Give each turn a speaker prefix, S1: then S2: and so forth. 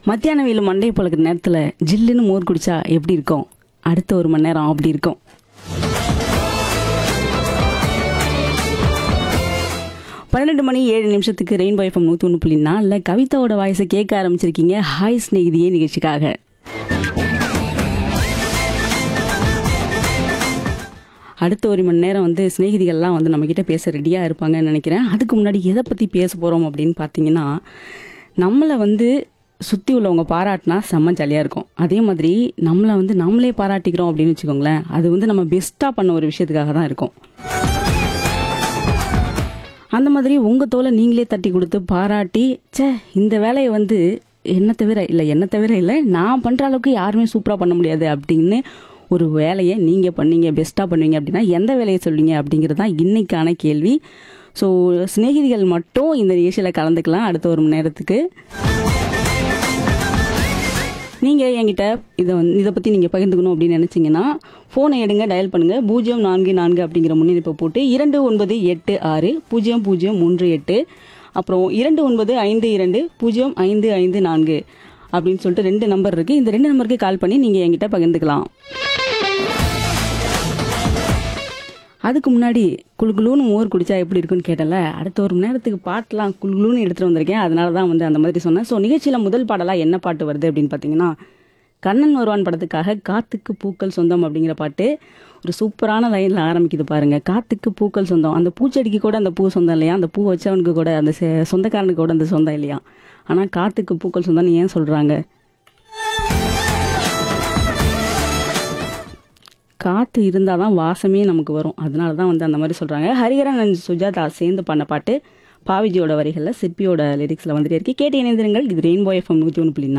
S1: மத்தியான வெயில் மண்டை பழக்கிற நேரத்தில் ஜில்லுன்னு மோர் குடிச்சா எப்படி இருக்கும் அடுத்த ஒரு மணி நேரம் அப்படி இருக்கும் பன்னெண்டு மணி ஏழு நிமிஷத்துக்கு ரெயின்போ எஃப்எம் நூற்றி ஒன்று புள்ளி நாலில் கவிதாவோட வாய்ஸை கேட்க ஆரம்பிச்சிருக்கீங்க ஹாய் ஸ்நேகிதியே நிகழ்ச்சிக்காக அடுத்த ஒரு மணி நேரம் வந்து சிநேகிதிகள்லாம் வந்து நம்மக்கிட்ட பேச ரெடியாக இருப்பாங்கன்னு நினைக்கிறேன் அதுக்கு முன்னாடி எதை பற்றி பேச போகிறோம் அப்படின்னு பார்த்தீங்கன்னா நம்மளை வந்து சுற்றி உள்ளவங்க பாராட்டினா செம்ம ஜாலியாக இருக்கும் அதே மாதிரி நம்மளை வந்து நம்மளே பாராட்டிக்கிறோம் அப்படின்னு வச்சுக்கோங்களேன் அது வந்து நம்ம பெஸ்ட்டாக பண்ண ஒரு விஷயத்துக்காக தான் இருக்கும் அந்த மாதிரி உங்கள் தோலை நீங்களே தட்டி கொடுத்து பாராட்டி ச்சே இந்த வேலையை வந்து என்ன தவிர இல்லை என்ன தவிர இல்லை நான் பண்ணுற அளவுக்கு யாருமே சூப்பராக பண்ண முடியாது அப்படின்னு ஒரு வேலையை நீங்கள் பண்ணீங்க பெஸ்ட்டாக பண்ணுவீங்க அப்படின்னா எந்த வேலையை சொல்வீங்க அப்படிங்கிறது தான் இன்னைக்கான கேள்வி ஸோ சிநேகிதிகள் மட்டும் இந்த நிகழ்ச்சியில் கலந்துக்கலாம் அடுத்த ஒரு மணி நேரத்துக்கு நீங்கள் என்கிட்ட இதை வந்து இதை பற்றி நீங்கள் பகிர்ந்துக்கணும் அப்படின்னு நினச்சிங்கன்னா ஃபோனை எடுங்க டயல் பண்ணுங்கள் பூஜ்ஜியம் நான்கு நான்கு அப்படிங்கிற முன்னிணைப்பை போட்டு இரண்டு ஒன்பது எட்டு ஆறு பூஜ்ஜியம் பூஜ்ஜியம் மூன்று எட்டு அப்புறம் இரண்டு ஒன்பது ஐந்து இரண்டு பூஜ்ஜியம் ஐந்து ஐந்து நான்கு அப்படின்னு சொல்லிட்டு ரெண்டு நம்பர் இருக்குது இந்த ரெண்டு நம்பருக்கு கால் பண்ணி நீங்கள் என்கிட்ட பகிர்ந்துக்கலாம் அதுக்கு முன்னாடி குளுகுளுன்னு மோர் குடிச்சா எப்படி இருக்குன்னு கேட்டல அடுத்த ஒரு மணி நேரத்துக்கு பாட்டெலாம் குளுகுளுன்னு எடுத்துகிட்டு வந்திருக்கேன் அதனால தான் வந்து அந்த மாதிரி சொன்னேன் ஸோ நிகழ்ச்சியில் முதல் பாடலாக என்ன பாட்டு வருது அப்படின்னு பார்த்தீங்கன்னா கண்ணன் வருவான் படத்துக்காக காத்துக்கு பூக்கள் சொந்தம் அப்படிங்கிற பாட்டு ஒரு சூப்பரான லைனில் ஆரம்பிக்குது பாருங்க காத்துக்கு பூக்கள் சொந்தம் அந்த பூச்செடிக்கு கூட அந்த பூ சொந்தம் இல்லையா அந்த பூ வச்சவனுக்கு கூட அந்த செ- சொந்தக்காரனுக்கு கூட அந்த சொந்தம் இல்லையா ஆனால் காத்துக்கு பூக்கள் சொந்தம்னு ஏன் சொல்கிறாங்க காற்று இருந்தால் தான் வாசமே நமக்கு வரும் அதனால தான் வந்து அந்த மாதிரி சொல்கிறாங்க ஹரிஹரன் and சுஜாதா சேர்ந்து பண்ண பாட்டு பாவிஜியோட வரிகளில் சிற்பியோட லிரிக்ஸில் வந்துட்டு இருக்கு கேட்டு இணைந்திருங்கள் இது ரெயின்போ எஃப்எம் நூற்றி ஒன்று புள்ளி